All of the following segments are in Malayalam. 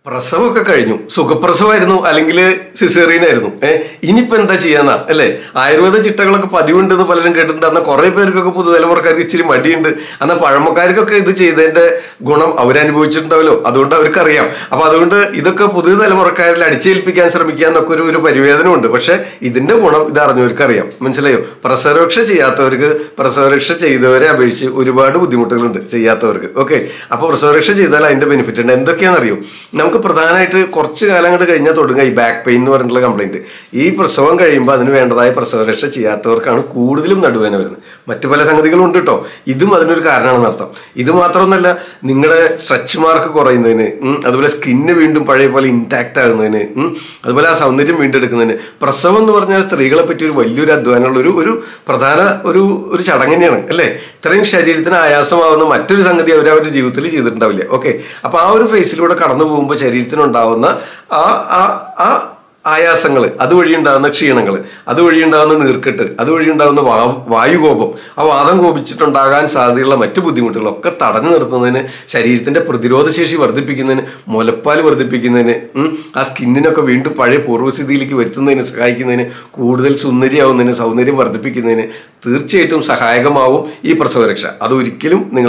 പ്രസവമൊക്കെ കഴിഞ്ഞു സുഖപ്രസവമായിരുന്നു അല്ലെങ്കിൽ സിസേറിയനായിരുന്നു ഏഹ് ഇനിയിപ്പോ എന്താ ചെയ്യാന്നാ അല്ലേ ആയുർവേദ ചിട്ടകളൊക്കെ പതിവുണ്ടെന്ന് പലരും കേട്ടിട്ടുണ്ട് അന്ന് കുറെ പേർക്കൊക്കെ പുതുതലമുറക്കാർക്ക് ഇച്ചിരി മടിയുണ്ട് അന്ന് പഴമക്കാർക്കൊക്കെ ഇത് ചെയ്തതിന്റെ ഗുണം അവരനുഭവിച്ചിട്ടുണ്ടാവല്ലോ അതുകൊണ്ട് അവർക്ക് അറിയാം അപ്പൊ അതുകൊണ്ട് ഇതൊക്കെ പുതിയ തലമുറക്കാരിൽ അടിച്ചേൽപ്പിക്കാൻ ശ്രമിക്കുക എന്നൊക്കെ ഒരു ഒരു പരിവേദനമുണ്ട് പക്ഷെ ഇതിന്റെ ഗുണം ഇത് അറിഞ്ഞവർക്ക് അറിയാം മനസ്സിലായോ പ്രസവരക്ഷ ചെയ്യാത്തവർക്ക് പ്രസവരക്ഷ ചെയ്തവരെ അപേക്ഷിച്ച് ഒരുപാട് ബുദ്ധിമുട്ടുകളുണ്ട് ചെയ്യാത്തവർക്ക് ഓക്കെ അപ്പൊ പ്രസവരക്ഷ ചെയ്താൽ അതിന്റെ ബെനിഫിറ്റ് ഉണ്ട് എന്തൊക്കെയാണെന്നറിയോ നമുക്ക് പ്രധാനമായിട്ട് കുറച്ച് കാലം അങ്ങോട്ട് കഴിഞ്ഞാൽ തുടങ്ങുക ഈ ബാക്ക് പെയിൻ എന്ന് പറഞ്ഞിട്ടുള്ള കംപ്ലൈന്റ് ഈ പ്രസവം കഴിയുമ്പോൾ അതിന് വേണ്ടതായ പ്രസവരക്ഷ ചെയ്യാത്തവർക്കാണ് കൂടുതലും നടുവേന വരുന്നത് മറ്റു പല സംഗതികളും ഉണ്ട് കേട്ടോ ഇതും അതിനൊരു കാരണമാണെന്ന് അർത്ഥം ഇത് മാത്രമൊന്നല്ല നിങ്ങളുടെ സ്ട്രെച്ച് മാർക്ക് കുറയുന്നതിന് ഉം, അതുപോലെ സ്കിന്ന് വീണ്ടും പഴയ പോലെ ഇൻടാക്ട് ആകുന്നതിന് ഉം, അതുപോലെ ആ സൗന്ദര്യം വീണ്ടെടുക്കുന്നതിന് പ്രസവം എന്ന് പറഞ്ഞാൽ സ്ത്രീകളെ പറ്റി ഒരു വലിയൊരു അധ്വാനമുള്ള ഒരു ഒരു പ്രധാന ഒരു ഒരു ചടങ്ങ് തന്നെയാണ് അല്ലേ ഇത്രയും ശരീരത്തിന് ആയാസമാവുന്ന മറ്റൊരു സംഗതി അവർ അവരുടെ ജീവിതത്തിൽ ചെയ്തിട്ടുണ്ടാവില്ല ഓക്കെ അപ്പൊ ആ ഒരു ഫേസിലൂടെ കടന്നു പോകുമ്പോൾ ശരീരത്തിനുണ്ടാവുന്ന ആ ആ ആ ആയാസങ്ങൾ അതുവഴി ഉണ്ടാകുന്ന ക്ഷീണങ്ങൾ അതുവഴി ഉണ്ടാകുന്ന നീർക്കെട്ട് അതുവഴി ഉണ്ടാകുന്ന വാ വായുകോപം ആ വാദം കോപിച്ചിട്ടുണ്ടാകാൻ സാധ്യതയുള്ള മറ്റു ബുദ്ധിമുട്ടുകളൊക്കെ തടഞ്ഞു നിർത്തുന്നതിന് ശരീരത്തിന്റെ പ്രതിരോധ ശേഷി വർദ്ധിപ്പിക്കുന്നതിന് മുലപ്പാൽ വർദ്ധിപ്പിക്കുന്നതിന് ഉം, ആ സ്കിന്നിനൊക്കെ വീണ്ടും പഴയ പൂർവ്വസ്ഥിതിയിലേക്ക് വരുത്തുന്നതിന് സഹായിക്കുന്നതിന് കൂടുതൽ സുന്ദരിയാവുന്നതിന് സൗന്ദര്യം വർദ്ധിപ്പിക്കുന്നതിന് തീർച്ചയായിട്ടും സഹായകമാവും ഈ പ്രസവരക്ഷ അതൊരിക്കലും നിങ്ങൾ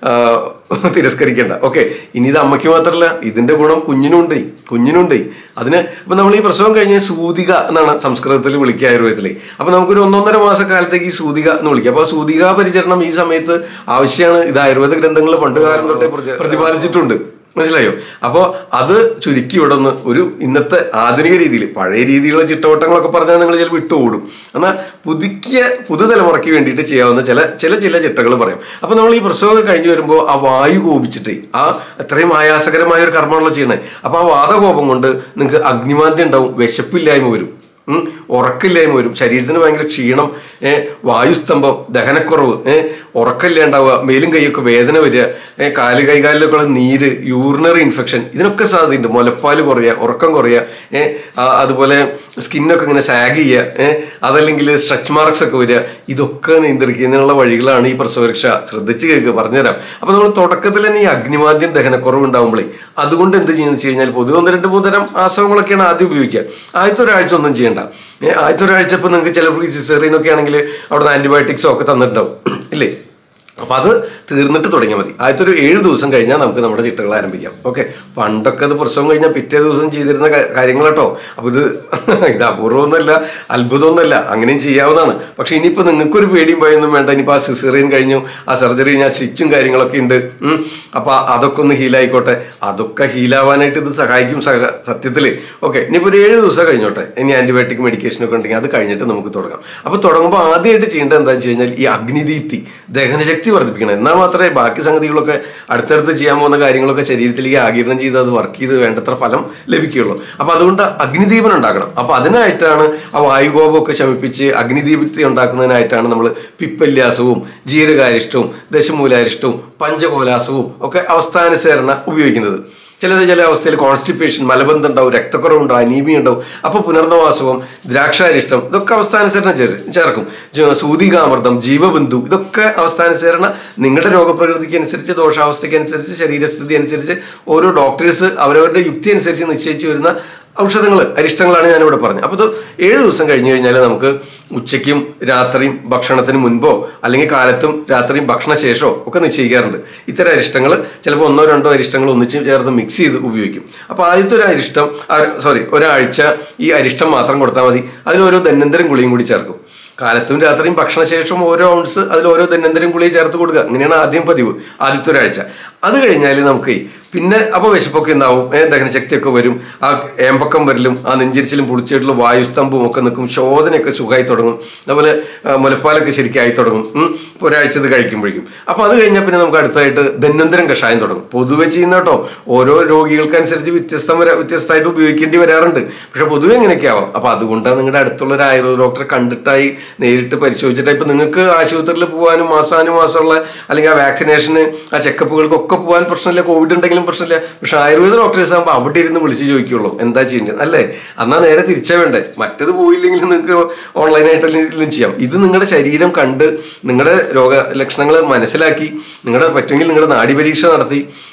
തിരസ്കരിക്കേണ്ട ഓക്കെ ഇനി ഇത് അമ്മയ്ക്ക് മാത്രമല്ല ഇതിന്റെ ഗുണം കുഞ്ഞിനുണ്ട് കുഞ്ഞിനുണ്ട് അതിന് ഇപ്പൊ നമ്മൾ ഈ പ്രസവം കഴിഞ്ഞ സൂതിക എന്നാണ് സംസ്കൃതത്തിൽ വിളിക്കുക ആയുർവേദത്തില് അപ്പൊ നമുക്കൊരു ഒന്നൊന്നര മാസക്കാലത്തേക്ക് ഈ സൂതിക എന്ന് വിളിക്കുക അപ്പൊ സൂതിക പരിചരണം ഈ സമയത്ത് ആവശ്യമാണ് ഇത് ആയുർവേദ ഗ്രന്ഥങ്ങൾ പണ്ട് കാലം തൊട്ടേ പ്രതിപാദിച്ചിട്ടുണ്ട് മനസ്സിലായോ അപ്പോൾ അത് ചുരുക്കി ഇവിടെ ഒന്ന് ഒരു ഇന്നത്തെ ആധുനിക രീതിയിൽ പഴയ രീതിയിലുള്ള ചിട്ടവട്ടങ്ങളൊക്കെ പറഞ്ഞാൽ നിങ്ങൾ ചിലപ്പോൾ വിട്ടുകൂടും എന്നാൽ പുതുക്കിയ പുതുതലമുറയ്ക്ക് വേണ്ടിയിട്ട് ചെയ്യാവുന്ന ചില ചില ചില ചിട്ടകൾ പറയും അപ്പോൾ നമ്മൾ ഈ പ്രസവമൊക്കെ കഴിഞ്ഞ് വരുമ്പോൾ ആ വായു കോപിച്ചിട്ടേ ആ അത്രയും ആയാസകരമായ ഒരു കർമ്മമാണല്ലോ ചെയ്യണേ അപ്പോൾ ആ വാദകോപം കൊണ്ട് നിങ്ങൾക്ക് അഗ്നിമാന്ദ്യം ഉണ്ടാവും വിശപ്പില്ലായ്മ വരും ഉം, ഉറക്കില്ലായ്മ വരും ശരീരത്തിന് ഭയങ്കര ക്ഷീണം ഏഹ് വായുസ്തംഭം ദഹനക്കുറവ് ഏഹ് ഉറക്കമില്ലാണ്ടാവുക മേലും കൈയൊക്കെ വേദന വരിക ഏഹ് കാല് കൈകാലിലൊക്കെ ഉള്ള നീര് യൂറിനറി ഇൻഫെക്ഷൻ ഇതിനൊക്കെ സാധ്യതയുണ്ട് മുലപ്പാല് കുറയുക ഉറക്കം കുറയുക ഏഹ് അതുപോലെ സ്കിന്നൊക്കെ ഇങ്ങനെ സാഗ് ചെയ്യുക ഏഹ് അതല്ലെങ്കിൽ സ്ട്രെച്ച് മാർക്സ് ഒക്കെ വരിക ഇതൊക്കെ നിയന്ത്രിക്കുന്നതിനുള്ള വഴികളാണ് ഈ പ്രസവരക്ഷ ശ്രദ്ധിച്ച് കേൾക്കുക പറഞ്ഞുതരാം അപ്പൊ നമ്മൾ തുടക്കത്തിൽ തന്നെ ഈ അഗ്നിമാദ്യം ദഹനക്കുറവ് ഉണ്ടാകുമ്പോഴേ അതുകൊണ്ട് എന്ത് ചെയ്യുന്നത് വെച്ച് കഴിഞ്ഞാൽ പൊതുവെ ഒന്ന് രണ്ട് മൂന്ന് തരം ആസവങ്ങളൊക്കെയാണ് ആദ്യം ഉപയോഗിക്കുക ആദ്യത്തെ ഒരാഴ്ച ഒന്നും ചെയ്യണ്ട ഏഹ് ആദ്യത്തെ ഒരാഴ്ച ഇപ്പൊ നിങ്ങൾക്ക് ചിലപ്പോൾ ഈ സിസേറിയനൊക്കെ ആണെങ്കിൽ അവിടെ നിന്ന് ആന്റിബയോട്ടിക്സോ ഒക്കെ തന്നിട്ടുണ്ടാവും ഇല്ലേ അപ്പൊ അത് തീർന്നിട്ട് തുടങ്ങിയാൽ മതി ആദ്യത്തെ ഒരു ഏഴ് ദിവസം കഴിഞ്ഞാൽ നമുക്ക് നമ്മുടെ ചിട്ടകൾ ആരംഭിക്കാം ഓക്കെ പണ്ടൊക്കെ അത് പ്രസവം കഴിഞ്ഞാൽ പിറ്റേ ദിവസം ചെയ്തിരുന്ന ക- കാര്യങ്ങൾ കേട്ടോ അപ്പൊ ഇത് ഇത് അപൂർവമൊന്നുമല്ല അത്ഭുതമൊന്നുമല്ല അങ്ങനെയും ചെയ്യാവുന്നതാണ് പക്ഷെ ഇനിയിപ്പോ നിങ്ങൾക്കൊരു പേടിയും ഭയൊന്നും വേണ്ട ഇനിയിപ്പോ ആ സിസേറിയൻ കഴിഞ്ഞു ആ സർജറി കഴിഞ്ഞാൽ സ്റ്റിച്ചും കാര്യങ്ങളൊക്കെ ഉണ്ട് ഉം. അപ്പൊ അതൊക്കെ ഒന്ന് ഹീലായിക്കോട്ടെ അതൊക്കെ ഹീലാവാനായിട്ട് ഇത് സഹായിക്കും സഹ- സത്യത്തില് ഓക്കെ ഇനിയിപ്പോ ഒരു ഏഴ് ദിവസം കഴിഞ്ഞോട്ടെ ഇനി ആന്റിബയോട്ടിക് മെഡിക്കേഷൻ ഒക്കെ ഉണ്ടെങ്കിൽ അത് കഴിഞ്ഞിട്ട് നമുക്ക് തുടങ്ങാം അപ്പൊ തുടങ്ങുമ്പോൾ ആദ്യമായിട്ട് ചെയ്യേണ്ടത് എന്താ വെച്ച് കഴിഞ്ഞാൽ ഈ അഗ്നിദീപ്തി ദഹനശക്തി വർദ്ധിപ്പിക്കണം എന്നാൽ മാത്രമേ ബാക്കി സംഗതികളൊക്കെ അടുത്തടുത്ത് ചെയ്യാൻ പോകുന്ന കാര്യങ്ങളൊക്കെ ശരീരത്തിലേക്ക് ആകിരണം ചെയ്ത് അത് വർക്ക് ചെയ്ത് വേണ്ടത്ര ഫലം ലഭിക്കുകയുള്ളൂ അപ്പൊ അതുകൊണ്ട് അഗ്നിദീപനം ഉണ്ടാക്കണം അപ്പൊ അതിനായിട്ടാണ് ആ വായുകോപമൊക്കെ ശമിപ്പിച്ച് അഗ്നിദീപത്തി ഉണ്ടാക്കുന്നതിനായിട്ടാണ് നമ്മൾ പിപ്പല്യാസവും ജീരകാരിഷ്ടവും ദശമൂലാരിഷ്ടവും പഞ്ചകോലാസവും ഒക്കെ അവസ്ഥാനുസരണ ഉപയോഗിക്കുന്നത് ചിലത് ചില അവസ്ഥയിൽ കോൺസ്റ്റിപ്പേഷൻ മലബന്ധം ഉണ്ടാവും രക്തക്കുറവുണ്ടാവും അനീമിയ ഉണ്ടാവും അപ്പൊ പുനർനവാസവും ദ്രാക്ഷാരിഷ്ടം ഇതൊക്കെ അവസ്ഥാനുസരണം ചേർ ചേർക്കും ജ- സൂതികാമൃതം ജീവബന്ധു ഇതൊക്കെ അവസ്ഥാനുസരണ നിങ്ങളുടെ രോഗപ്രകൃതിക്ക് അനുസരിച്ച് ദോഷാവസ്ഥയ്ക്ക് അനുസരിച്ച് ശരീരസ്ഥിതി അനുസരിച്ച് ഓരോ ഡോക്ടേഴ്സ് അവരവരുടെ യുക്തി അനുസരിച്ച് നിശ്ചയിച്ചു വരുന്ന ഔഷധങ്ങൾ അരിഷ്ടങ്ങളാണ് ഞാനിവിടെ പറഞ്ഞത് അപ്പോൾ ഇത് ഏഴ് ദിവസം കഴിഞ്ഞു കഴിഞ്ഞാൽ നമുക്ക് ഉച്ചയ്ക്കും രാത്രിയും ഭക്ഷണത്തിന് മുൻപോ അല്ലെങ്കിൽ കാലത്തും രാത്രിയും ഭക്ഷണശേഷമോ ഒക്കെ നിശ്ചയിക്കാറുണ്ട് ഇത്തരം അരിഷ്ടങ്ങൾ ചിലപ്പോൾ ഒന്നോ രണ്ടോ അരിഷ്ടങ്ങൾ ഒന്നിച്ച് ചേർത്ത് മിക്സ് ചെയ്ത് ഉപയോഗിക്കും അപ്പോൾ ആദ്യത്തെ ഒരു അരിഷ്ടം സോറി ഒരാഴ്ച ഈ അരിഷ്ടം മാത്രം കൊടുത്താൽ മതി അതിൽ ഓരോ ദന്നന്തരം ഗുളിയും കൂടി ചേർക്കും കാലത്തും രാത്രിയും ഭക്ഷണശേഷം ഓരോ ഔൺസ് അതിൽ ഓരോ ദന്നന്തരം ഗുളിക ചേർത്ത് കൊടുക്കുക അങ്ങനെയാണ് ആദ്യം പതിവ് ആദ്യത്തെ ഒരാഴ്ച അത് കഴിഞ്ഞാൽ നമുക്ക് പിന്നെ അപ്പോൾ വിശപ്പൊക്കെ ഉണ്ടാവും ഏ, ദഹനശക്തിയൊക്കെ വരും ആ ഏമ്പക്കം വരലും ആ നെഞ്ചിരിച്ചിലും പുളിച്ചിട്ടുള്ള വായുസ്തംഭവും ഒക്കെ നിൽക്കും ശോധനയൊക്കെ സുഖമായി തുടങ്ങും അതുപോലെ ആ, മുലപ്പാലൊക്കെ ശരിക്കായി തുടങ്ങും ഉം. ഇപ്പൊ ഒരാഴ്ച ഇത് കഴിക്കുമ്പോഴേക്കും അപ്പോൾ അത് കഴിഞ്ഞാൽ പിന്നെ നമുക്ക് അടുത്തായിട്ട് ദന്നന്തരം കഷായം തുടങ്ങും പൊതുവെ ചെയ്യുന്ന കേട്ടോ ഓരോ രോഗികൾക്കനുസരിച്ച് വ്യത്യസ്തം വരാ വ്യത്യസ്തമായിട്ട് ഉപയോഗിക്കേണ്ടി വരാറുണ്ട് പക്ഷെ പൊതുവെ എങ്ങനെയൊക്കെ ആവാം അപ്പോൾ അതുകൊണ്ടാണ് നിങ്ങളുടെ അടുത്തുള്ള ഒരു ആയുർവേദ ഡോക്ടറെ കണ്ടിട്ടായി നേരിട്ട് പരിശോധിച്ചിട്ടായി ഇപ്പൊ നിങ്ങൾക്ക് ആശുപത്രിയിൽ പോകാനും മാസാനുമാസമുള്ള അല്ലെങ്കിൽ ആ വാക്സിനേഷന് ആ ചെക്കപ്പുകൾക്കൊക്കെ പോകാൻ പ്രശ്നമില്ല കോവിഡ് ഉണ്ടെങ്കിലും പ്രശ്നമില്ല പക്ഷെ ആയുർവേദ ഡോക്ടേഴ്സ് ആകുമ്പോൾ അവിടെ ഇരുന്ന് വിളിച്ച് ചോദിക്കുള്ളൂ എന്താ ചെയ്യേണ്ടത് അല്ലേ എന്നാ നേരെ തിരിച്ചാ വേണ്ടേ മറ്റത് പോയില്ലെങ്കിൽ നിങ്ങൾക്ക് ഓൺലൈനായിട്ടെങ്കിലും ചെയ്യാം ഇത് നിങ്ങളുടെ ശരീരം കണ്ട് നിങ്ങളുടെ രോഗ ലക്ഷണങ്ങൾ മനസ്സിലാക്കി നിങ്ങളുടെ പറ്റുമെങ്കിൽ നിങ്ങളുടെ നാഡി പരീക്ഷ നടത്തി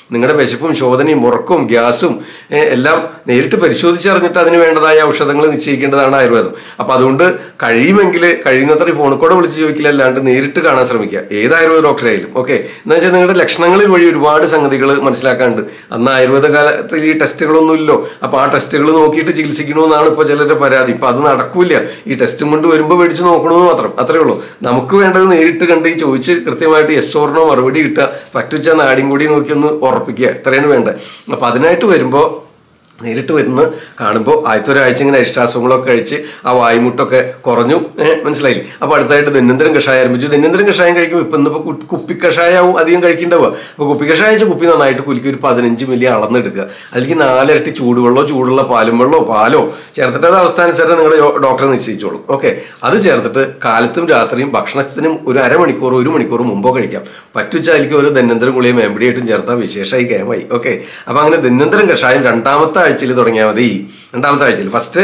നിങ്ങളുടെ വിശപ്പും ശോധനയും ഉറക്കവും ഗ്യാസും ഏ, എല്ലാം നേരിട്ട് പരിശോധിച്ചറിഞ്ഞിട്ട് അതിന് വേണ്ടതായ ഔഷധങ്ങൾ നിശ്ചയിക്കേണ്ടതാണ് ആയുർവേദം അപ്പൊ അതുകൊണ്ട് കഴിയുമെങ്കിൽ കഴിയുന്നത്ര ഈ ഫോണിൽ കൂടെ വിളിച്ച് ചോദിക്കില്ലല്ലാണ്ട് നേരിട്ട് കാണാൻ ശ്രമിക്കുക ഏത് ആയുർവേദ ഡോക്ടറെ ആയാലും ഓക്കെ എന്ന് വെച്ചാൽ നിങ്ങളുടെ ലക്ഷണങ്ങളിൽ വഴി ഒരുപാട് സംഗതികൾ മനസ്സിലാക്കാനുണ്ട് അന്ന് ആയുർവേദ കാലത്തിൽ ഈ ടെസ്റ്റുകളൊന്നും ഇല്ലോ അപ്പൊ ആ ടെസ്റ്റുകൾ നോക്കിയിട്ട് ചികിത്സിക്കണമെന്നാണ് ഇപ്പൊ ചിലരുടെ പരാതി ഇപ്പൊ അത് നടക്കൂല ഈ ടെസ്റ്റും കൊണ്ട് വരുമ്പോൾ മേടിച്ച് നോക്കണമെന്ന് മാത്രം അത്രേ ഉള്ളൂ നമുക്ക് വേണ്ടത് നേരിട്ട് കണ്ട് ഈ ചോദിച്ച് കൃത്യമായിട്ട് എസ് ഓർണോ മറുപടി കിട്ടുക പറ്റുവെച്ചാൽ നാടിയും കൂടി നോക്കി ഒന്ന് ഉറപ്പിക്കുക ഇത്രയാണ് വേണ്ടത് അപ്പൊ അതിനായിട്ട് വരുമ്പോൾ നേരിട്ട് വരുന്ന കാണുമ്പോൾ ആദ്യത്തെ ഒരാഴ്ച ഇങ്ങനെ ഇഷ്ടാസുഖങ്ങളൊക്കെ കഴിച്ച് ആ വായ്മുട്ടൊക്കെ കുറഞ്ഞു ഏഹ് മനസ്സിലായില്ലേ അപ്പോൾ അടുത്തായിട്ട് ദന്നന്തരം കഷായം ആരംഭിച്ചു ദന്നന്തരം കഷായം കഴിക്കുമ്പോൾ ഇപ്പം ഇന്നിപ്പോൾ കു- കുപ്പി കഷായവും അധികം കഴിക്കേണ്ടാവുക അപ്പോൾ കുപ്പി കഷായം വെച്ചാൽ കുപ്പി നന്നായിട്ട് കുലുക്കി ഒരു പതിനഞ്ച് മില്ലി അളന്നെടുക്കുക അതിലേക്ക് നാലിരട്ടി ചൂടുവെള്ളമോ ചൂടുള്ള പാലും വെള്ളമോ പാലോ ചേർത്തിട്ട് അത് അവസ്ഥാനുസരണം നിങ്ങളുടെ ഡോക്ടറെ നിശ്ചയിച്ചോളും ഓക്കെ അത് ചേർത്തിട്ട് കാലത്തും രാത്രിയും ഭക്ഷണത്തിനും ഒരു അരമണിക്കൂർ ഒരു മണിക്കൂർ മുമ്പോ കഴിക്കാം പറ്റുവെച്ചാൽ അതിലേക്ക് ഒരു ദന്നന്തരം ഗുളിയും മേമ്പടിയായിട്ടും ചേർത്താൽ വിശേഷമായി കേമായി ഓക്കെ അപ്പൊ അങ്ങനെ ദന്നന്തരം കഷായം രണ്ടാമത്തെ ആഴ്ചയിൽ തുടങ്ങിയാൽ മതി രണ്ടാമത്തെ ആഴ്ചയിൽ ഫസ്റ്റ്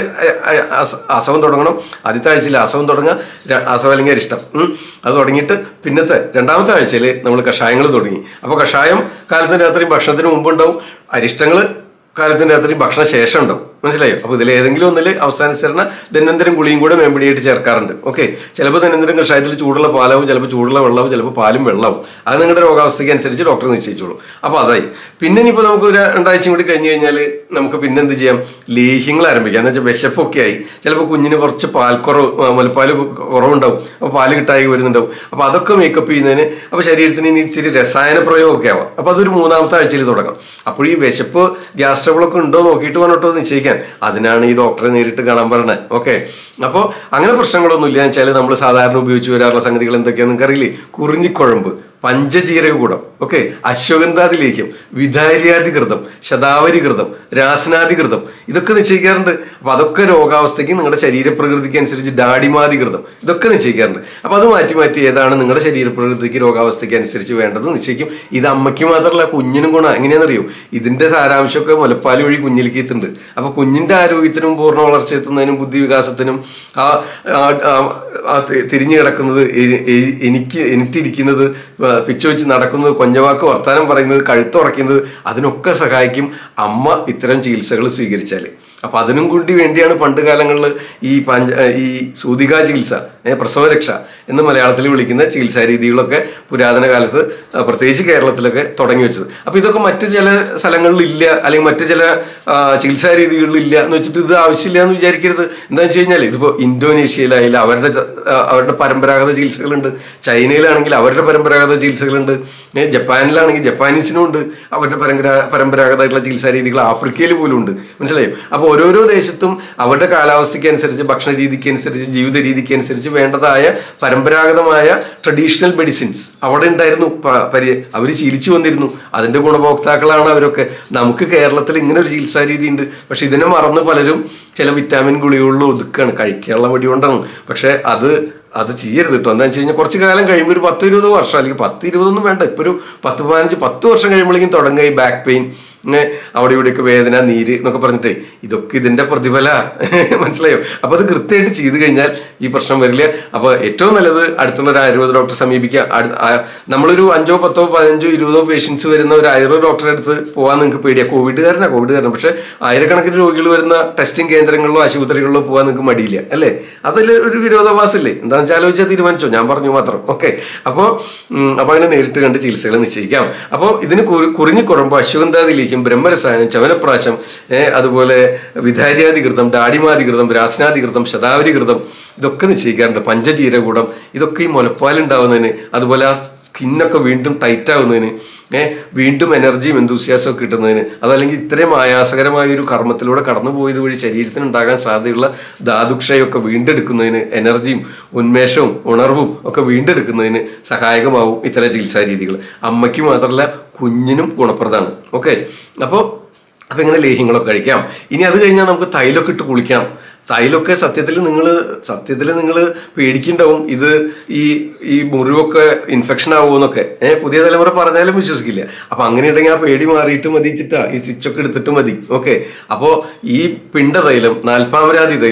അസവം തുടങ്ങണം ആദ്യത്തെ ആഴ്ചയിൽ അസവം തുടങ്ങുക ര- അസവം അല്ലെങ്കിൽ അരിഷ്ടം ഉം. അത് തുടങ്ങിയിട്ട് പിന്നത്തെ രണ്ടാമത്തെ ആഴ്ചയിൽ നമ്മൾ കഷായങ്ങൾ തുടങ്ങി അപ്പോൾ കഷായം കാലത്തിന് രാത്രി ഭക്ഷണത്തിന് മുമ്പ് ഉണ്ടാവും അരിഷ്ടങ്ങൾ കാലത്തിന് രാത്രി ഭക്ഷണ ശേഷം ഉണ്ടാവും മനസ്സിലായോ അപ്പോൾ ഇതിൽ ഏതെങ്കിലും ഒന്നിൽ അവസാനിച്ചരണ ദന്നന്തരം ഗുളിയും കൂടെ മേമ്പടിയായിട്ട് ചേർക്കാറുണ്ട് ഓക്കെ ചിലപ്പോൾ ദന്നന്തരം കഷായത്തിൽ ചൂടുള്ള പാലാവും ചിലപ്പോൾ ചൂടുള്ള വെള്ളവും ചിലപ്പോൾ പാലും വെള്ളവും അത് നിങ്ങളുടെ രോഗാവസ്ഥയ്ക്ക് അനുസരിച്ച് ഡോക്ടർ നിശ്ചയിച്ചോളൂ അപ്പോൾ അതായി പിന്നെ ഇനിയിപ്പോൾ നമുക്ക് ഒരു രണ്ടാഴ്ചയും കൂടി കഴിഞ്ഞ് കഴിഞ്ഞാൽ നമുക്ക് പിന്നെ എന്ത് ചെയ്യാം ലേഹ്യങ്ങൾ ആരംഭിക്കാം എന്ന് വെച്ചാൽ വിശപ്പൊക്കെ ആയി ചിലപ്പോൾ കുഞ്ഞിന് കുറച്ച് പാൽക്കുറവ് ആ, മുലപ്പാൽ കുറവുണ്ടാവും അപ്പോൾ പാല് കിട്ടായി വരുന്നുണ്ടാവും അപ്പോൾ അതൊക്കെ മേക്കപ്പ് ചെയ്യുന്നതിന് അപ്പോൾ ശരീരത്തിന് ഇനി ഇച്ചിരി രസായന പ്രയോഗമൊക്കെ ആവാം അപ്പോൾ അതൊരു മൂന്നാമത്തെ ആഴ്ചയിൽ തുടങ്ങാം അപ്പോൾ ഈ വിശപ്പ് ഗ്യാസ് ട്രബിളൊക്കെ ഉണ്ടോ നോക്കിയിട്ട് വേണോട്ടോ നിശ്ചയിക്കാൻ അതിനാണ് ഈ ഡോക്ടറെ നേരിട്ട് കാണാൻ പറഞ്ഞത് ഓക്കെ അപ്പോൾ അങ്ങനെ പ്രശ്നങ്ങളൊന്നും ഇല്ല വെച്ചാൽ നമ്മൾ സാധാരണ ഉപയോഗിച്ച് വരാറുള്ള സംഗതികൾ എന്തൊക്കെയാണെന്ന് നിങ്ങൾക്ക് അറിയില്ലേ കുറിഞ്ഞിക്കുഴമ്പ് പഞ്ചജീരകകൂടം ഓക്കെ അശ്വഗന്ധാതിലേക്കും വിധാര്യാധികൃതം ശതാവരികൃതം രാസനാധികൃതം ഇതൊക്കെ നിശ്ചയിക്കാറുണ്ട് അപ്പൊ അതൊക്കെ രോഗാവസ്ഥയ്ക്ക് നിങ്ങളുടെ ശരീരപ്രകൃതിക്ക് അനുസരിച്ച് ഡാഡിമാതികൃതം ഇതൊക്കെ നിശ്ചയിക്കാറുണ്ട് അപ്പൊ അത് മാറ്റി മാറ്റി ഏതാണ് നിങ്ങളുടെ ശരീരപ്രകൃതിക്ക് രോഗാവസ്ഥയ്ക്ക് അനുസരിച്ച് വേണ്ടത് നിശ്ചയിക്കും ഇത് അമ്മയ്ക്ക് മാത്രമല്ല കുഞ്ഞിനും ഗുണം എങ്ങനെയാണെന്നറിയോ ഇതിന്റെ സാരാംശമൊക്കെ മുലപ്പാൽ വഴി കുഞ്ഞിലേക്ക് എത്തുന്നുണ്ട് അപ്പൊ കുഞ്ഞിന്റെ ആരോഗ്യത്തിനും പൂർണ്ണ വളർച്ച എത്തുന്നതിനും ബുദ്ധി വികാസത്തിനും ആ ആ- ആ- ആ തി- തിരിഞ്ഞു കിടക്കുന്നത് എ- എ- എനിക്ക് എനിക്കിരിക്കുന്നത് പിച്ചു വെച്ച് നടക്കുന്നത് കൊഞ്ഞവാക്ക് വർത്താനം പറയുന്നത് കഴുത്തുറയ്ക്കുന്നത് അതിനൊക്കെ സഹായിക്കും അമ്മ ഇത്തരം ചികിത്സകൾ സ്വീകരിച്ചാൽ അപ്പൊ അതിനും കൂടി വേണ്ടിയാണ് പണ്ട് കാലങ്ങളിൽ ഈ പഞ്ച ഈ സൂതികാ ചികിത്സ ഏ, പ്രസവരക്ഷ എന്ന് മലയാളത്തിൽ വിളിക്കുന്ന ചികിത്സാ രീതികളൊക്കെ പുരാതന കാലത്ത് ആ, പ്രത്യേകിച്ച് കേരളത്തിലൊക്കെ തുടങ്ങി വെച്ചത് അപ്പൊ ഇതൊക്കെ മറ്റ് ചില സ്ഥലങ്ങളിൽ ഇല്ല അല്ലെങ്കിൽ മറ്റ് ചില ആ, ചികിത്സാ രീതികളിൽ ഇല്ല എന്ന് വെച്ചിട്ട് ഇത് ആവശ്യമില്ല എന്ന് വിചാരിക്കരുത് എന്താ വെച്ച് കഴിഞ്ഞാൽ ഇതിപ്പോ ഇന്തോനേഷ്യയിലായാലും അവരുടെ ച- ആ, അവരുടെ പരമ്പരാഗത ചികിത്സകളുണ്ട് ചൈനയിലാണെങ്കിൽ അവരുടെ പരമ്പരാഗത ചികിത്സകളുണ്ട് ഏ, ജപ്പാനിലാണെങ്കിൽ ജപ്പാനീസിനും ഉണ്ട് അവരുടെ പരമ്പരാ പരമ്പരാഗതമായിട്ടുള്ള ചികിത്സാ രീതികൾ ആഫ്രിക്കയിൽ പോലും ഉണ്ട് മനസ്സിലായോ അപ്പോൾ ഓരോരോ ദേശത്തും അവരുടെ കാലാവസ്ഥയ്ക്ക് അനുസരിച്ച് ഭക്ഷണ രീതിക്ക് അനുസരിച്ച് ജീവിത രീതിക്ക് അനുസരിച്ച് വേണ്ടതായ പരമ്പരാഗതമായ ട്രഡീഷണൽ മെഡിസിൻസ് അവിടെ ഉണ്ടായിരുന്നു പ- പരി അവർ ശീലിച്ചു വന്നിരുന്നു അതിന്റെ ഗുണഭോക്താക്കളാണ് അവരൊക്കെ നമുക്ക് കേരളത്തിൽ ഇങ്ങനെ ഒരു ചികിത്സാ രീതി ഉണ്ട് പക്ഷെ ഇതിനെ മറന്ന് പലരും ചില വിറ്റാമിൻ ഗുളികളിൽ ഒതുക്കാണ് കഴിക്കാനുള്ള മടി കൊണ്ടാണ് പക്ഷെ അത് അത് ചെയ്യരുത് കേട്ടോ എന്താണെന്ന് വെച്ച് കഴിഞ്ഞാൽ കുറച്ച് കാലം കഴിയുമ്പോൾ ഒരു പത്ത് ഇരുപത് വർഷം അല്ലെങ്കിൽ പത്ത് ഇരുപതൊന്നും വേണ്ട ഇപ്പൊ ഒരു പത്ത് പതിനഞ്ച് പത്ത് വർഷം കഴിയുമ്പോഴേക്കും തുടങ്ങുക ഈ ബാക്ക് പെയിൻ ഇങ്ങനെ അവിടെ ഇവിടെയൊക്കെ വേദന നീര് എന്നൊക്കെ പറഞ്ഞിട്ടേ ഇതൊക്കെ ഇതിന്റെ പ്രതിഫല മനസ്സിലായോ അപ്പൊ അത് കൃത്യമായിട്ട് ചെയ്തു കഴിഞ്ഞാൽ ഈ പ്രശ്നം വരില്ല അപ്പൊ ഏറ്റവും നല്ലത് അടുത്തുള്ള ഒരു ആയുർവേദ ഡോക്ടറെ സമീപിക്കുക അടു- ആ, നമ്മളൊരു അഞ്ചോ പത്തോ പതിനഞ്ചോ ഇരുപതോ പേഷ്യൻസ് വരുന്ന ഒരു ആയുർവേദ ഡോക്ടറെ അടുത്ത് പോകാൻ നിങ്ങൾക്ക് പേടിയാ കോവിഡ് കാരനാ കോവിഡ് കാരണം പക്ഷെ ആയിരക്കണക്കിന് രോഗികൾ വരുന്ന ടെസ്റ്റിംഗ് കേന്ദ്രങ്ങളിലോ ആശുപത്രികളിലോ പോകാൻ നിങ്ങൾക്ക് മടിയില്ല അല്ലേ അതിൽ ഒരു വിരോധാഭാസമില്ലേ എന്താണെന്ന് വെച്ചാൽ ആലോചിച്ചാൽ തീരുമാനിച്ചോ ഞാൻ പറഞ്ഞു മാത്രം ഓക്കെ അപ്പോൾ അപ്പോൾ അങ്ങനെ നേരിട്ട് കണ്ട് ചികിത്സകൾ നിശ്ചയിക്കാം അപ്പോൾ ഇതിന് കുറി- കുറിഞ്ഞു കുറയുമ്പോൾ അശ്വഗന്ധാതിലേക്കും ബ്രഹ്മരസായനം ചവനപ്രാശം ഏഹ് അതുപോലെ വിധാര്യാധികൃതം ഡാഡിമാധികൃതം രാസനാധികൃതം ശതാവരികൃതം ഇതൊക്കെ നിശ്ചയിക്കാറുണ്ട് പഞ്ചജീരകൂടം ഇതൊക്കെ ഈ മുലപ്പാലുണ്ടാവുന്നതിന് അതുപോലെ ആ സ്കിന്നൊക്കെ വീണ്ടും ടൈറ്റ് ആവുന്നതിന് ഏഹ് വീണ്ടും എനർജിയും എന്തൂസിയാസം ഒക്കെ കിട്ടുന്നതിന് അതല്ലെങ്കിൽ ഇത്രയും ആയാസകരമായ ഒരു കർമ്മത്തിലൂടെ കടന്നു പോയത് വഴി ശരീരത്തിന് ഉണ്ടാകാൻ സാധ്യതയുള്ള ധാതുക്ഷയൊക്കെ വീണ്ടെടുക്കുന്നതിന് എനർജിയും ഉന്മേഷവും ഉണർവും ഒക്കെ വീണ്ടെടുക്കുന്നതിന് സഹായകമാവും ഇത്തരം ചികിത്സാ രീതികൾ അമ്മയ്ക്ക് മാത്രമല്ല കുഞ്ഞിനും ഗുണപ്രദമാണ് ഓക്കെ അപ്പോൾ അപ്പൊ ഇങ്ങനെ ലേഹ്യങ്ങളൊക്കെ കഴിക്കാം ഇനി അത് കഴിഞ്ഞാൽ നമുക്ക് തൈലൊക്കെ ഇട്ട് കുളിക്കാം തൈലൊക്കെ സത്യത്തിൽ നിങ്ങൾ സത്യത്തിൽ നിങ്ങൾ പേടിക്കുന്നുണ്ടാവും ഇത് ഈ ഈ മുറിവൊക്കെ ഇൻഫെക്ഷൻ ആവുമെന്നൊക്കെ ഏഹ് പുതിയ തലമുറ പറഞ്ഞാലും വിശ്വസിക്കില്ല അപ്പൊ അങ്ങനെ ഉണ്ടെങ്കിൽ ആ പേടി മാറിയിട്ട് മതിച്ചിട്ടാ ഈ സ്വിച്ചൊക്കെ എടുത്തിട്ട് മതി ഓക്കെ അപ്പോൾ ഈ പിണ്ട തൈലം നാൽപ്പാമരാതി തൈലം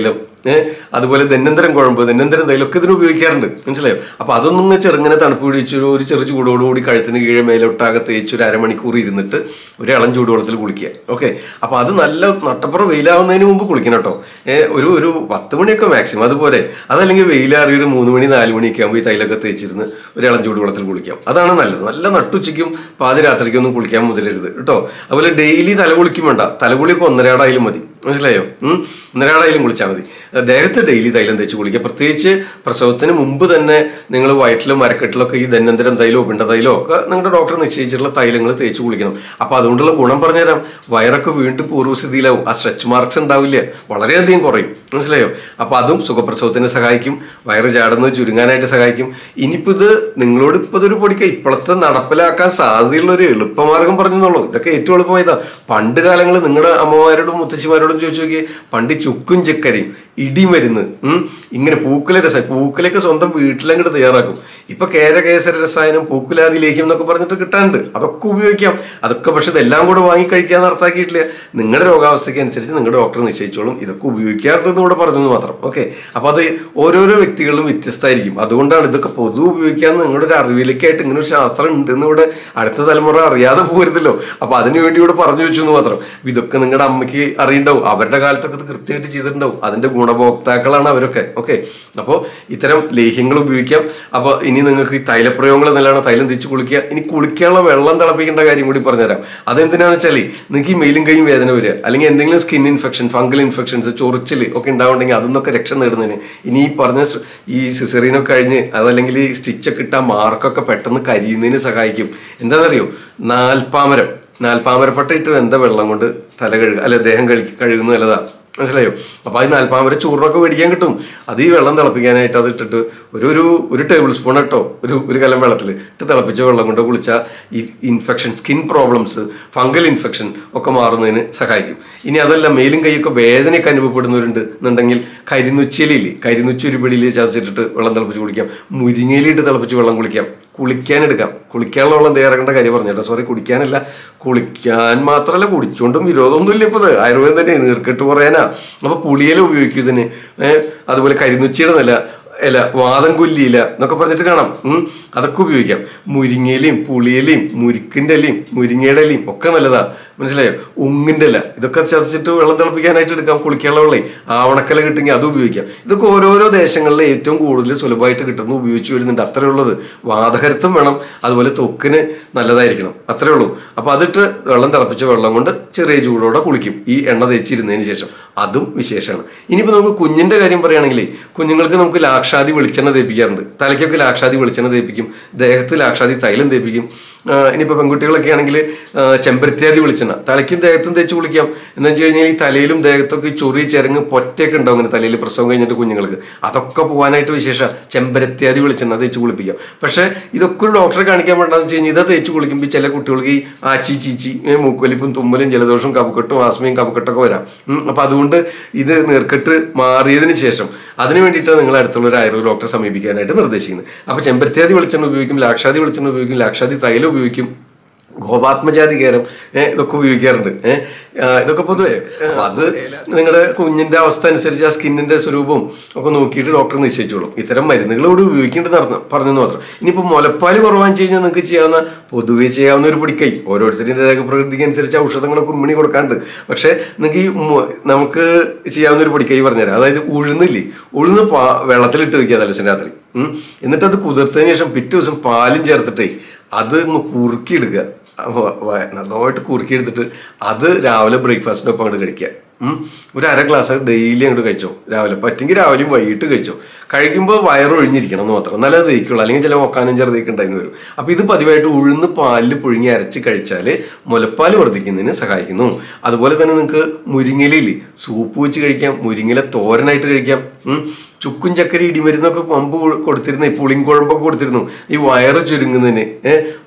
ഏഹ് അതുപോലെ ദന്നന്തരം കുഴമ്പ് ദന്നന്തരം തൈലൊക്കെ ഇതിന് ഉപയോഗിക്കാറുണ്ട് മനസ്സിലായോ അപ്പൊ അതൊന്നും ഇങ്ങനെ ചെറുങ്ങനെ തണുപ്പ് പിടിച്ച് ഒരു ചെറു ചൂടോടുകൂടി കഴുത്തിന് കീഴെ മേലോട്ടാകെ തേച്ച് ഒരു അരമണിക്കൂർ ഇരുന്നിട്ട് ഒരു ഇളം ചൂടുവെള്ളത്തിൽ കുളിക്കുക ഓക്കെ അപ്പൊ അത് നല്ല നട്ടപ്പുറം വെയിലാവുന്നതിന് മുമ്പ് കുളിക്കണം കേട്ടോ ഏഹ് ഒരു ഒരു പത്ത് മണിയൊക്കെ മാക്സിമം അതുപോലെ അതല്ലെങ്കിൽ വെയിലാറി ഒരു മൂന്ന് മണി നാല് മണിയൊക്കെ ആകുമ്പോൾ ഈ തൈലൊക്കെ തേച്ചിരുന്ന് ഒരു ഇളം ചൂടുവെള്ളത്തിൽ കുളിക്കാം അതാണ് നല്ലത് നല്ല നട്ടുച്ചയ്ക്കും പാതിരാത്രിക്കൊന്നും കുളിക്കാൻ മുതിരരുത് കേട്ടോ അതുപോലെ ഡെയിലി തല കുളിക്കും വേണ്ട തലകുളിയൊക്കെ ഒന്നരാടായാലും മതി മനസ്സിലായോ ഉം ഒന്നരാടായാലും കുളിച്ചാൽ മതി ദേഹത്ത് ഡെയിലി തൈലം തേച്ച് കുളിക്കുക പ്രത്യേകിച്ച് പ്രസവത്തിന് മുമ്പ് തന്നെ നിങ്ങൾ വയറ്റിലും മരക്കെട്ടിലൊക്കെ ഈ ദന്നന്തരം തൈലോ പിണ്ട തൈലോ ഒക്കെ നിങ്ങളുടെ ഡോക്ടർ നിശ്ചയിച്ചിട്ടുള്ള തൈലങ്ങൾ തേച്ച് കുളിക്കണം അപ്പൊ അതുകൊണ്ടുള്ള ഗുണം പറഞ്ഞുതരാം വയറൊക്കെ വീണ്ടും പൂർവ്വസ്ഥിതിയിലാവും ആ സ്ട്രെച്ച് മാർക്സ് ഉണ്ടാവില്ല വളരെയധികം കുറയും മനസ്സിലായോ അപ്പൊ അതും സുഖപ്രസവത്തിന് സഹായിക്കും വയറ് ചാടുന്നത് ചുരുങ്ങാനായിട്ട് സഹായിക്കും ഇനിയിപ്പോ ഇത് നിങ്ങളോട് ഇപ്പൊ ഇതൊരു പൊടിക്ക ഇപ്പോഴത്തെ നടപ്പിലാക്കാൻ സാധ്യതയുള്ള ഒരു എളുപ്പമാർഗം പറഞ്ഞെന്നുള്ളൂ ഇതൊക്കെ ഏറ്റവും എളുപ്പമായതാ പണ്ട് കാലങ്ങളിൽ നിങ്ങളുടെ അമ്മമാരോടും മുത്തശ്ശിമാരോടും ചോദിച്ചു നോക്കിയേ പണ്ട് ചുക്കും ചക്കരയും ഇടിമരുന്ന് ഉം ഇങ്ങനെ പൂക്കുല രസം പൂക്കുലൊക്കെ സ്വന്തം വീട്ടിലങ്ങോട്ട് തയ്യാറാക്കും ഇപ്പൊ കേരകേസര രസായനം പൂക്കുലാതി ലേഖ്യം എന്നൊക്കെ പറഞ്ഞിട്ട് കിട്ടാനുണ്ട് അതൊക്കെ ഉപയോഗിക്കാം അതൊക്കെ പക്ഷെ ഇതെല്ലാം കൂടെ വാങ്ങി കഴിക്കാൻ നടത്താക്കിയിട്ടില്ല നിങ്ങളുടെ രോഗാവസ്ഥയ്ക്ക് അനുസരിച്ച് നിങ്ങളുടെ ഡോക്ടർ നിശ്ചയിച്ചോളും ഇതൊക്കെ ഉപയോഗിക്കാറുണ്ടെന്ന് കൂടെ പറഞ്ഞു എന്ന് മാത്രം ഓക്കെ അപ്പൊ അത് ഓരോരോ വ്യക്തികളിലും വ്യത്യസ്തമായിരിക്കും അതുകൊണ്ടാണ് ഇതൊക്കെ പൊതു ഉപയോഗിക്കാന്ന് നിങ്ങളുടെ ഒരു അറിവിലേക്കായിട്ട് ഇങ്ങനെ ഒരു ശാസ്ത്രം ഉണ്ടെന്ന് ഇവിടെ അടുത്ത തലമുറ അറിയാതെ പോരുതല്ലോ അപ്പൊ അതിനു വേണ്ടി ഇവിടെ പറഞ്ഞു വെച്ചു എന്ന് മാത്രം ഇതൊക്കെ നിങ്ങളുടെ അമ്മയ്ക്ക് അറിയണ്ടാവും അവരുടെ കാലത്തൊക്കെ ഇത് കൃത്യമായിട്ട് ചെയ്തിട്ടുണ്ടാവും അതിന്റെ ഗുണഭോക്താക്കളാണ് അവരൊക്കെ ഓക്കെ അപ്പോൾ ഇത്തരം ലേഹ്യങ്ങൾ ഉപയോഗിക്കാം അപ്പോൾ ഇനി നിങ്ങൾക്ക് ഈ തൈലപ്രയോഗങ്ങൾ നല്ലതാണ് തൈലം തിരിച്ച് കുളിക്കുക ഇനി കുളിക്കാനുള്ള വെള്ളം തിളപ്പിക്കേണ്ട കാര്യം കൂടി പറഞ്ഞുതരാം അതെന്തിനാന്ന് വെച്ചാൽ നിങ്ങൾക്ക് ഈ മെയിലും കൈയും വേദന വരിക അല്ലെങ്കിൽ എന്തെങ്കിലും സ്കിൻ ഇൻഫെക്ഷൻ ഫംഗൽ ഇൻഫെക്ഷൻസ് ചൊറിച്ചിൽ ഒക്കെ ഉണ്ടാവുണ്ടെങ്കിൽ അതിന്നൊക്കെ രക്ഷ നേടുന്നതിന് ഇനി ഈ പറഞ്ഞ സ് ഈ സിസറിനൊക്കെ കഴിഞ്ഞ് അതല്ലെങ്കിൽ ഈ സ്റ്റിച്ചൊക്കെ ഇട്ട മാർക്കൊക്കെ പെട്ടെന്ന് കരിയുന്നതിന് സഹായിക്കും എന്താണെന്നറിയോ നാൽപ്പാമരം നാൽപ്പാമരപ്പട്ട ഇട്ട് വെന്ത വെള്ളം കൊണ്ട് തല കഴുകുക അല്ലെ ദേഹം കഴുകി കഴുകുന്നത് നല്ലതാ മനസ്സിലായോ അപ്പൊ അത് നാൽപ്പാമര ചൂറിനൊക്കെ മേടിക്കാൻ കിട്ടും അത് ഈ വെള്ളം തിളപ്പിക്കാനായിട്ട് അത് ഇട്ടിട്ട് ഒരു ഒരു ഒരു ടേബിൾ സ്പൂൺ ഇട്ടോ ഒരു ഒരു കലം വെള്ളത്തിൽ ഇട്ട് തിളപ്പിച്ച വെള്ളം കൊണ്ട് കുളിച്ചാൽ ഈ infection skin problems fungal infection ഒക്കെ മാറുന്നതിന് സഹായിക്കും ഇനി അതല്ല മേലും കൈയൊക്കെ വേദനയൊക്കെ അനുഭവപ്പെടുന്നവരുണ്ട് എന്നുണ്ടെങ്കിൽ കരിനുച്ചിലില്ലേ കരിനുച്ചി ഒരു പിടിയിൽ ചതച്ചിട്ടിട്ട് വെള്ളം തിളപ്പിച്ച് കുളിക്കാം മുരിങ്ങയിലിട്ട് തിളപ്പിച്ച് വെള്ളം കുളിക്കാം കുളിക്കാനെടുക്കാം കുളിക്കാനുള്ള വെള്ളം തയ്യാറാക്കേണ്ട കാര്യം പറഞ്ഞു കേട്ടോ സോറി കുടിക്കാനല്ല കുളിക്കാൻ മാത്രമല്ല കുടിച്ചുകൊണ്ടും വിരോധമൊന്നുമില്ല ഇപ്പോൾ ഇത് ആയുർവേദം തന്നെ നീർക്കെട്ട് കുറയാനാ അപ്പൊ പുളിയില ഉപയോഗിക്കും ഇതിന് ഏഹ് അതുപോലെ കരിനുച്ചിയുടെ നില ഇല വാദം കൊല്ലിയില എന്നൊക്കെ പറഞ്ഞിട്ട് കാണാം ഉം. അതൊക്കെ ഉപയോഗിക്കാം മുരിങ്ങയിലയും പുളിയിലയും മുരിക്കിന്റെ ഇലയും മുരിങ്ങയുടെ ഇലയും ഒക്കെ നല്ലതാ മനസ്സിലായോ ഉങ്ങിന്റെ ഇല ഇതൊക്കെ ചതച്ചിട്ട് വെള്ളം തിളപ്പിക്കാനായിട്ട് എടുക്കാം കുളിക്കാനുള്ള വെള്ളേ ആവണക്കല കിട്ടുമെങ്കിൽ അത് ഉപയോഗിക്കാം ഇതൊക്കെ ഓരോരോ ദേശങ്ങളിൽ ഏറ്റവും കൂടുതൽ സുലഭമായിട്ട് കിട്ടുന്നു ഉപയോഗിച്ച് വരുന്നുണ്ട് അത്രേ ഉള്ളത് വാതകരുത്തും വേണം അതുപോലെ തൊക്കിന് നല്ലതായിരിക്കണം അത്രേ ഉള്ളൂ അപ്പൊ അതിട്ട് വെള്ളം തിളപ്പിച്ച വെള്ളം കൊണ്ട് ചെറിയ ചൂടോടെ കുളിക്കും ഈ എണ്ണ തേച്ചിരുന്നതിന് ശേഷം അതും വിശേഷമാണ് ഇനിയിപ്പോ നമുക്ക് കുഞ്ഞിന്റെ കാര്യം പറയുകയാണെങ്കിലേ കുഞ്ഞുങ്ങൾക്ക് നമുക്ക് ലാക്ഷാതി വെളിച്ചെണ്ണ തേപ്പിക്കാറുണ്ട് തലയ്ക്കൊക്കെ ലാക്ഷാതി വെളിച്ചെണ്ണ തേപ്പിക്കും ദേഹത്ത് ലാക്ഷാതി തൈലം തേപ്പിക്കും ആ, ഇനിയിപ്പോ പെൺകുട്ടികളൊക്കെ ആണെങ്കിൽ ചെമ്പരത്തിയാതി വെളിച്ചെണ്ണ തലയ്ക്കും ദേഹത്തും തേച്ച് കുളിക്കാം എന്ന് വെച്ച് കഴിഞ്ഞാൽ ഈ തലയിലും ദേഹത്തൊക്കെ ഈ ചൊറി ചെരങ്ങ് പൊറ്റയൊക്കെ ഉണ്ടാവും അങ്ങനെ തലയിൽ പ്രസവം കഴിഞ്ഞിട്ട് കുഞ്ഞുങ്ങൾക്ക് അതൊക്കെ പോകാനായിട്ട് വിശേഷം ചെമ്പരത്തിയാതി വെളിച്ചെണ്ണ തേച്ച് കുളിപ്പിക്കാം പക്ഷേ ഇതൊക്കെ ഒരു ഡോക്ടറെ കാണിക്കാൻ വേണ്ടെന്ന് വെച്ച് കഴിഞ്ഞാൽ ഇത് തേച്ച് കുളിക്കുമ്പോൾ ചില കുട്ടികൾക്ക് ഈ ആച്ചി ചീച്ചി ഏ, മൂക്കൊലിപ്പും തുമ്മലും ജലദോഷവും കഫക്കെട്ടും ആസ്മയും കഫക്കെട്ടൊക്കെ വരാം ഉം, അപ്പൊ അതുകൊണ്ട് ഇത് നീർക്കെട്ട് മാറിയതിന് ശേഷം അതിന് വേണ്ടിയിട്ട് നിങ്ങൾ അടുത്തുള്ള ഒരു ആയുർവേദ ഡോക്ടറെ സമീപിക്കാനായിട്ട് നിർദ്ദേശിക്കുന്നത് അപ്പൊ ചെമ്പരത്തിയാതി വെളിച്ചെണ്ണ ഉപയോഗിക്കും ലാക്ഷാതി വെളിച്ചെണ്ണ ഉപയോഗിക്കും ലാക്ഷാതി തൈലം ഉപയോഗിക്കും ഗോപാത്മജാതി കേരം ഏഹ് ഇതൊക്കെ ഉപയോഗിക്കാറുണ്ട് ഏഹ് ഇതൊക്കെ പൊതുവെ അപ്പൊ അത് നിങ്ങളുടെ കുഞ്ഞിന്റെ അവസ്ഥ അനുസരിച്ച് ആ സ്കിന്നിന്റെ സ്വരൂപവും ഒക്കെ നോക്കിയിട്ട് ഡോക്ടർ നിശ്ചയിച്ചോളും ഇത്തരം മരുന്നുകൾ ഇവിടെ ഉപയോഗിക്കേണ്ടത് നടന്നു പറഞ്ഞെന്ന് മാത്രം ഇനിയിപ്പോൾ മുലപ്പാൽ കുറവാന്ന് വെച്ച് കഴിഞ്ഞാൽ നിങ്ങൾക്ക് ചെയ്യാവുന്ന പൊതുവെ ചെയ്യാവുന്ന ഒരു പൊടിക്കൈ ഓരോരുത്തരുടെ ദേഹപ്രകൃതിക്ക് അനുസരിച്ച് ഔഷധങ്ങളൊക്കെ ഉമ്മിണി കൊടുക്കാണ്ട് പക്ഷെ നിങ്ങൾക്ക് ഈ മു- നമുക്ക് ചെയ്യാവുന്ന ഒരു പൊടിക്കൈ പറഞ്ഞുതരാം അതായത് ഉഴുന്നില്ലേ ഉഴുന്ന് പാ വെള്ളത്തിലിട്ട് വെക്കുക തലശ്ശൻ രാത്രി ഉം. എന്നിട്ട് അത് കുതിർത്തതിന് ശേഷം പിറ്റേ ദിവസം പാലും ചേർത്തിട്ടേ അത് ഒന്ന് കുറുക്കിയെടുക്കുക വ- വ- നന്നായിട്ട് കുറുക്കിയെടുത്തിട്ട് അത് രാവിലെ ബ്രേക്ക്ഫാസ്റ്റിൻ്റെ ഒപ്പം അങ്ങോട്ട് കഴിക്കുക ഉം. ഒരു അര ഗ്ലാസ് ഡെയിലി അങ്ങോട്ട് കഴിച്ചോ രാവിലെ പറ്റുമെങ്കിൽ രാവിലെയും വൈകിട്ട് കഴിച്ചോ കഴിക്കുമ്പോൾ വയറ് ഒഴിഞ്ഞിരിക്കണം എന്ന് മാത്രം നല്ലത് തേക്കുള്ളൂ അല്ലെങ്കിൽ ചില ഒക്കാനും ചെറുതേക്ക് ഉണ്ടായിരുന്നു വരും അപ്പൊ ഇത് പതിവായിട്ട് ഉഴുന്ന് പാലിൽ പുഴുങ്ങി അരച്ച് കഴിച്ചാൽ മുലപ്പാൽ വർദ്ധിക്കുന്നതിന് സഹായിക്കുന്നു അതുപോലെ തന്നെ നിങ്ങൾക്ക് മുരിങ്ങയിലയില്ലേ സൂപ്പ് വെച്ച് കഴിക്കാം മുരിങ്ങയില തോരനായിട്ട് കഴിക്കാം ഉം. ചുക്കും ചക്കര ഇടിമരുന്നൊക്കെ പമ്പ് കൊടുത്തിരുന്ന ഈ പുളിങ്കുഴമ്പൊക്കെ കൊടുത്തിരുന്നു ഈ വയറ് ചുരുങ്ങുന്നതിന് ഏഹ്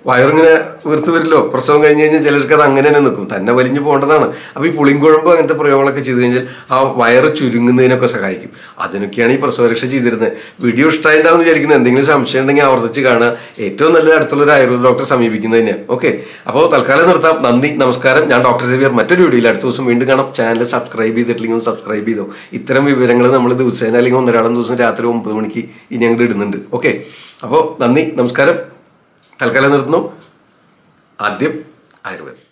വയറിങ്ങനെ വീർത്ത് വരില്ലോ പ്രസവം കഴിഞ്ഞ് കഴിഞ്ഞാൽ ചിലർക്ക് അത് അങ്ങനെ തന്നെ നിൽക്കും തന്നെ വലിഞ്ഞു പോകേണ്ടതാണ് അപ്പോൾ ഈ പുളിങ്കുഴമ്പ് അങ്ങനത്തെ പ്രയോഗങ്ങളൊക്കെ ചെയ്തു കഴിഞ്ഞാൽ ആ വയറ് ചുരുങ്ങുന്നതിനൊക്കെ സഹായിക്കും അതിനൊക്കെയാണ് ഈ പ്രസവരക്ഷ ചെയ്തിരുന്നത് വീഡിയോ ഇഷ്ടമായിട്ടാവും വിചാരിക്കുന്നത് എന്തെങ്കിലും സംശയം ഉണ്ടെങ്കിൽ ആവർത്തിച്ച് കാണുക ഏറ്റവും നല്ലത് അടുത്തുള്ള ഒരു ആയുർവേദ ഡോക്ടറെ സമീപിക്കുന്നത് തന്നെയാണ് ഓക്കെ അപ്പോൾ തൽക്കാലം നിർത്താം നന്ദി നമസ്കാരം ഞാൻ ഡോക്ടർ സേവിയർ മറ്റൊരു വീഡിയോയിൽ അടുത്ത ദിവസം വീണ്ടും കാണാം ചാനൽ സബ്സ്ക്രൈബ് ചെയ്തിട്ടില്ലെങ്കിൽ ഒന്ന് സബ്സ്ക്രൈബ് ചെയ്തോ ഇത്തരം വിവരങ്ങൾ നമ്മൾ ദിവസേന അല്ലെങ്കിൽ ഒന്നരാടം ദിവസം രാത്രി ഒമ്പത് മണിക്ക് ഇനി അങ്ങോട്ട് ഇടുന്നുണ്ട് ഓക്കെ അപ്പോൾ നന്ദി നമസ്കാരം തൽക്കാലം നിർത്തുന്നു ആദ്യം ആയുർവേദം